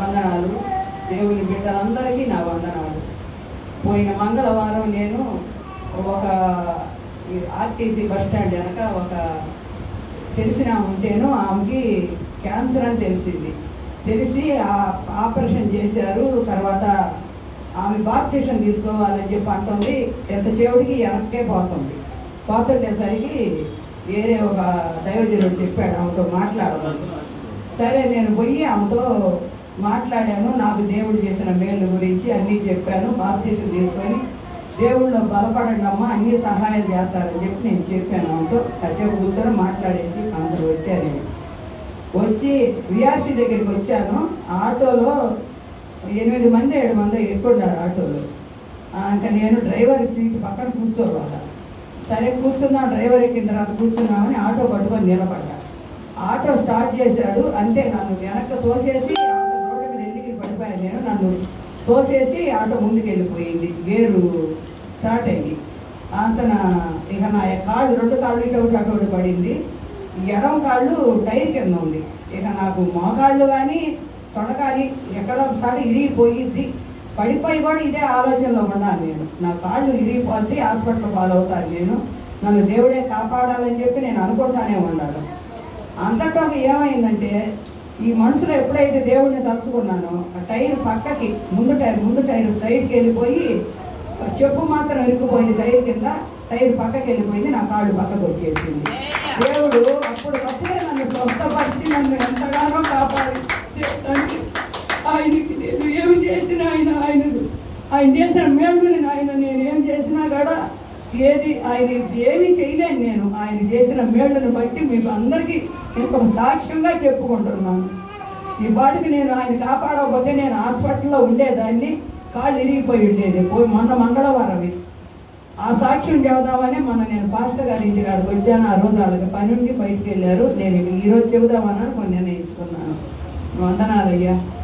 వందనాలు దేవుని బిడ్డలందరికీ నా వందనాలు పోయిన మంగళవారం నేను ఒక ఆర్టీసీ బస్ స్టాండ్ వెనక ఒక తెలిసిన ఆమె ఉంటేను ఆమెకి క్యాన్సర్ అని తెలిసింది తెలిసి ఆ ఆపరేషన్ చేశారు తర్వాత ఆమె బాప్టిషన్ తీసుకోవాలని చెప్పి అంటుంది ఎంత చెవుడికి వెనక్కే పోతుంది పోతుండేసరికి వేరే ఒక దైవజనుడు చెప్పాడు ఆమెతో మాట్లాడమని సరే నేను పోయి ఆమెతో మాట్లాడాను నాకు దేవుడు చేసిన మేలు గురించి అన్నీ చెప్పాను బాప్తీసం తీసుకొని దేవుళ్ళు బలపడండి అమ్మా అన్ని సహాయాలు చేస్తారని చెప్పి నేను చెప్పాను ఆమెతో కాసేపు కూర్చొని మాట్లాడేసి అందరూ వచ్చారు వచ్చి విఆర్సీ దగ్గరికి వచ్చాను ఆటోలో ఎనిమిది మంది ఏడు మంది ఎక్కున్నారు ఆటోలో ఆ, ఇంకా నేను డ్రైవర్ సీట్ పక్కన కూర్చోవాలి సరే కూర్చున్నాం డ్రైవర్ ఎక్కిన తర్వాత కూర్చున్నామని ఆటో పట్టుకొని నిలబడ్డా ఆటో స్టార్ట్ చేశాడు అంతే నన్ను వెనక్కి తోసేసి ఆటో రోడ్డు మీద వెళ్ళి పడిపోయాను నేను నన్ను తోసేసి ఆటో ముందుకు వెళ్ళిపోయింది గేరు స్టార్ట్ అయ్యి అంతన ఇక నా కాళ్ళు రెండు కాళ్ళు ఇటు ఒకటి అటు ఒకటి పడింది ఎడమ కాళ్ళు టైర్ కింద ఉంది ఇక నాకు మోకాళ్ళు కానీ తొడ కానీ ఎక్కడ ఒకసారి ఇరిగిపోయిద్ది పడిపోయి కూడా ఇదే ఆలోచనలో ఉన్నాను నేను నా కాళ్ళు ఇరిగిపోద్ది హాస్పిటల్ పాలవుతాను నేను నన్ను దేవుడే కాపాడాలని చెప్పి నేను అనుకుంటానే ఉన్నాను అంతటా ఏమైందంటే ఈ మనసులో ఎప్పుడైతే దేవుడిని తలుచుకున్నానో ఆ టైర్ పక్కకి ముందు టైర్ ముందు టైర్ సైడ్కి వెళ్ళిపోయి చెప్పు మాత్రం ఇరుక్కుపోయింది టైర్ కింద టైర్ పక్కకి వెళ్ళిపోయింది నా కాళ్ళు పక్కకు వచ్చేసింది దేవుడు అప్పటికప్పుడే నన్ను స్వస్థపరిచి నన్ను ఎంతగానో కాపాడి తండ్రి ఆయనకి నేను ఏమి చేసినా ఆయన ఆయన ఆయన చేసిన మేలుని ఆయన నేను ఏం చేసినా కూడా ఏది ఆయన ఏమీ చేయలేను నేను ఆయన చేసిన మేళ్ళను బట్టి మీకు అందరికీ నేను ఒక సాక్ష్యంగా చెప్పుకుంటున్నాను ఈ పాటికి నేను ఆయన కాపాడకపోతే నేను హాస్పిటల్లో ఉండేదాన్ని కాళ్ళు ఇరిగిపోయి ఉండేది పోయి మొన్న మంగళవారం ఆ సాక్ష్యం చెబుదామని మొన్న నేను పాస్టర్ గారి ఇంటి కాడికి వచ్చాను ఆ రోజు వాళ్ళకి పని ఉండి బయటికి వెళ్ళారు నేను ఈ రోజు చెబుదామని కొన్ని నిర్ణయించుకున్నాను వందనాలయ్యా